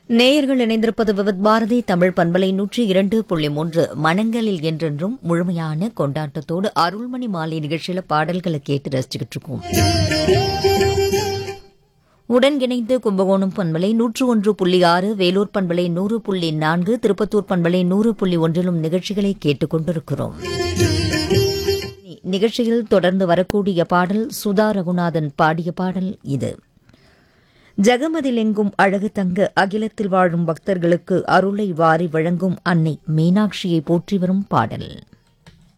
நேயர்கள் இணைந்திருப்பது விவத் பாரதி தமிழ் பண்பலை நூற்றி இரண்டு புள்ளி மூன்று மனங்களில் என்றென்றும் முழுமையான கொண்டாட்டத்தோடு அருள்மணி மாலை நிகழ்ச்சியில பாடல்களை கேட்டு ரசிச்சுக்கிட்டு இருக்கோம் உடன் இணைந்து கும்பகோணம் பண்பலை நூற்று ஒன்று புள்ளி ஆறு வேலூர் பண்பலை நூறு புள்ளி நான்கு திருப்பத்தூர் பண்பலை நூறு புள்ளி ஒன்றிலும் நிகழ்ச்சிகளை கேட்டுக் கொண்டிருக்கிறோம் நிகழ்ச்சியில் தொடர்ந்து வரக்கூடிய பாடல் சுதா ரகுநாதன் பாடிய பாடல் இது ஜெகமதிலெங்கும் அழகு தங்க அகிலத்தில் வாழும் பக்தர்களுக்கு அருளை வாரி வழங்கும் அன்னை மீனாட்சியை போற்றி வரும் பாடல்